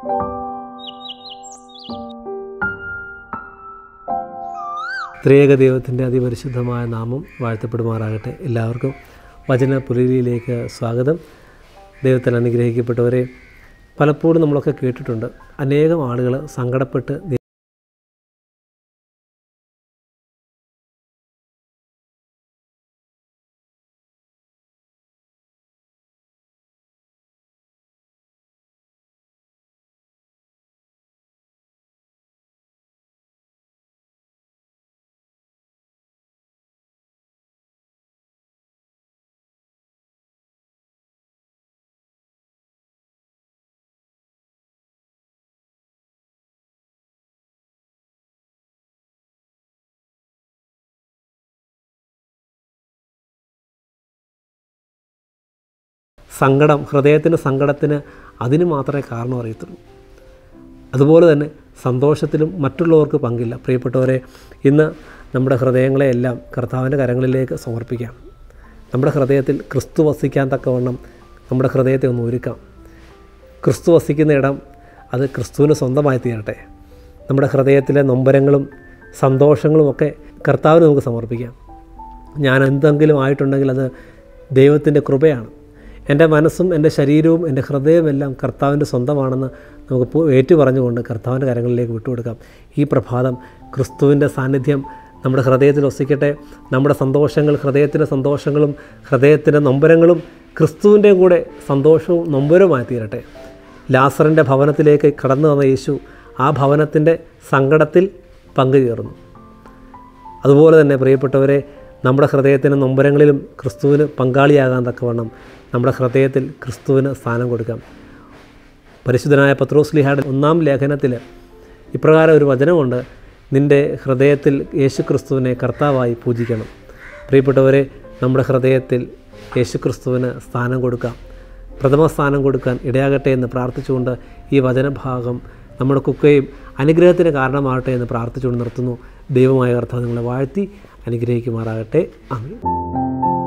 ത്രിയേക ദൈവത്തിൻ്റെ അതിപരിശുദ്ധമായ നാമം വാഴ്ത്തപ്പെടുമാറാകട്ടെ എല്ലാവർക്കും വചന പുലരിയിലേക്ക് സ്വാഗതം ദൈവത്തിൽ അനുഗ്രഹിക്കപ്പെട്ടവരെ പലപ്പോഴും നമ്മളൊക്കെ കേട്ടിട്ടുണ്ട് അനേകം ആളുകൾ സങ്കടപ്പെട്ട് നി- സങ്കടം ഹൃദയത്തിന് സങ്കടത്തിന് അതിന് മാത്രമേ കാരണം അറിയത്തുള്ളൂ അതുപോലെ തന്നെ സന്തോഷത്തിലും മറ്റുള്ളവർക്ക് പങ്കില്ല പ്രിയപ്പെട്ടവരെ ഇന്ന് നമ്മുടെ ഹൃദയങ്ങളെയെല്ലാം കർത്താവിൻ്റെ കരങ്ങളിലേക്ക് സമർപ്പിക്കാം നമ്മുടെ ഹൃദയത്തിൽ ക്രിസ്തു വസിക്കാൻ തക്കവണ്ണം നമ്മുടെ ഹൃദയത്തെ ഒന്ന് ഒരുക്കാം ക്രിസ്തു വസിക്കുന്ന ഇടം അത് ക്രിസ്തുവിന് സ്വന്തമായി തീരട്ടെ നമ്മുടെ ഹൃദയത്തിലെ നൊമ്പരങ്ങളും സന്തോഷങ്ങളും ഒക്കെ കർത്താവിന് നമുക്ക് സമർപ്പിക്കാം ഞാൻ എന്തെങ്കിലും ആയിട്ടുണ്ടെങ്കിൽ അത് ദൈവത്തിൻ്റെ കൃപയാണ് എൻ്റെ മനസ്സും എൻ്റെ ശരീരവും എൻ്റെ ഹൃദയമെല്ലാം കർത്താവിൻ്റെ സ്വന്തമാണെന്ന് നമുക്ക് പു- ഏറ്റു പറഞ്ഞുകൊണ്ട് കർത്താവിൻ്റെ കരങ്ങളിലേക്ക് വിട്ടുകൊടുക്കാം ഈ പ്രഭാതം ക്രിസ്തുവിൻ്റെ സാന്നിധ്യം നമ്മുടെ ഹൃദയത്തിൽ വസിക്കട്ടെ നമ്മുടെ സന്തോഷങ്ങൾ ഹൃദയത്തിൻ്റെ സന്തോഷങ്ങളും ഹൃദയത്തിൻ്റെ നൊമ്പരങ്ങളും ക്രിസ്തുവിൻ്റെയും കൂടെ സന്തോഷവും നൊമ്പരവുമായി തീരട്ടെ ലാസറിൻ്റെ ഭവനത്തിലേക്ക് കടന്നു വന്ന യേശു ആ ഭവനത്തിൻ്റെ സങ്കടത്തിൽ പങ്കുചേർന്നു അതുപോലെ തന്നെ പ്രിയപ്പെട്ടവരെ നമ്മുടെ ഹൃദയത്തിൻ്റെ നൊമ്പരങ്ങളിലും ക്രിസ്തുവിന് പങ്കാളിയാകാൻ തക്കവണ്ണം നമ്മുടെ ഹൃദയത്തിൽ ക്രിസ്തുവിന് സ്ഥാനം കൊടുക്കാം പരിശുദ്ധനായ പത്രോസ്ലിഹയുടെ ഒന്നാം ലേഖനത്തിൽ ഇപ്രകാരം ഒരു വചനമുണ്ട് നിൻ്റെ ഹൃദയത്തിൽ യേശു ക്രിസ്തുവിനെ കർത്താവായി പൂജിക്കണം പ്രിയപ്പെട്ടവരെ നമ്മുടെ ഹൃദയത്തിൽ യേശു ക്രിസ്തുവിന് സ്ഥാനം കൊടുക്കാം പ്രഥമ സ്ഥാനം കൊടുക്കാൻ ഇടയാകട്ടെ എന്ന് പ്രാർത്ഥിച്ചുകൊണ്ട് ഈ വചനഭാഗം നമ്മുടെ കുക്കയും അനുഗ്രഹത്തിന് കാരണമാകട്ടെ എന്ന് പ്രാർത്ഥിച്ചുകൊണ്ട് നിർത്തുന്നു ദൈവമായ കർത്താവ് നിങ്ങളെ വാഴ്ത്തി അനുഗ്രഹിക്കുമാറാകട്ടെ ആമീൻ